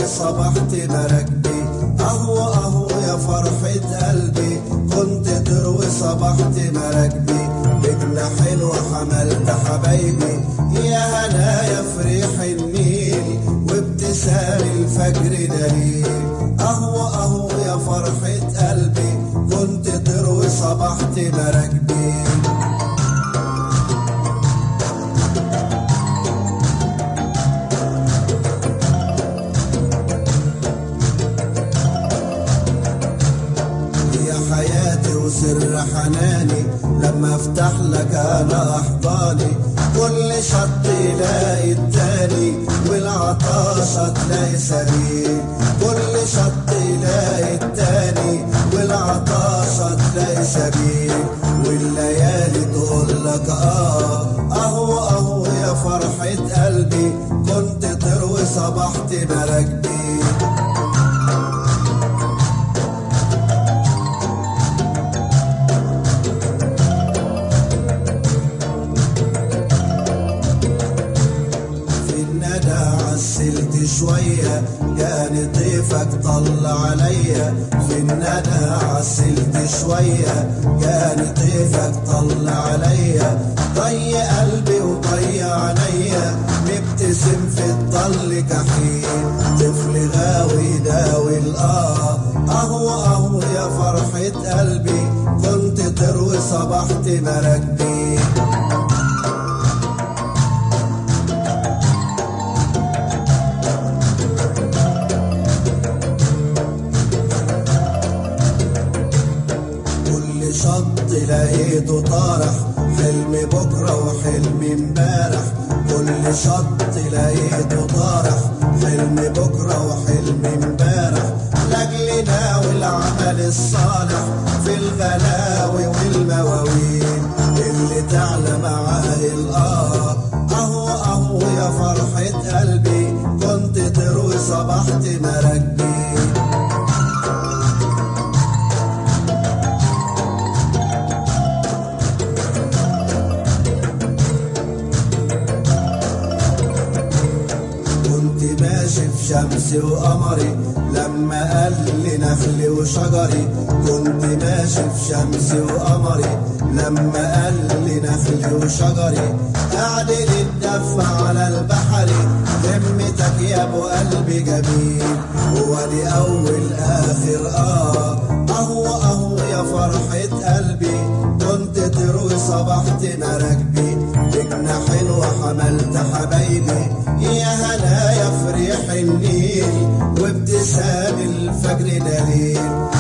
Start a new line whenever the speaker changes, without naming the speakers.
وصبحت مراكبي اهو اهو يا فرحة قلبي كنت تروي صبحت مراكبي بجناحين وحملت حبايبي يا هنايا في ريح النيل وابتسام الفجر دليل اهو اهو يا فرحة قلبي كنت تروي صبحت مراكبي يا حياتي وسر حناني لما افتح لك انا احضاني كل شط يلاقي التاني والعطاشة تلاقي سبيل كل شط يلاقي التاني والعطاشة تلاقي سبيل والليالي تقول لك اه اهو اهو يا فرحة قلبي كنت تروي صبحت مراكبي في الندى عسلت شوية كان طيفك طل عليا في الندى عسلت شوية كان طيفك طل عليا طي قلبي وطي عينيا مبتسم في الطل كحيل طفل غاوي داوي الآه أهو أهو يا فرحة قلبي كنت تروي صبحت مراكبي كل شط لقيته طارح حلم بكرة وحلم امبارح كل شط لقيته طارح حلم بكرة وحلم امبارح لأجلنا والعمل الصالح في الغلاوي والمواويل اللي تعلى معاه الآه أهو أهو يا فرحة قلبي كنت تروي صبحت مراكبي كنت ماشي في شمسي وقمري لما قال لي نخلي وشجري كنت ماشي في شمسي وقمري لما قال لي نخلي وشجري قاعد نتدفى على البحر همتك يا ابو قلبي جميل هو دي اول اخر اه اهو اهو يا فرحة قلبي كنت تروي صبحت مراكبي بجناحين وحملت حبايبي يا هنايا في ريح النيل وابتسام الفجر دليل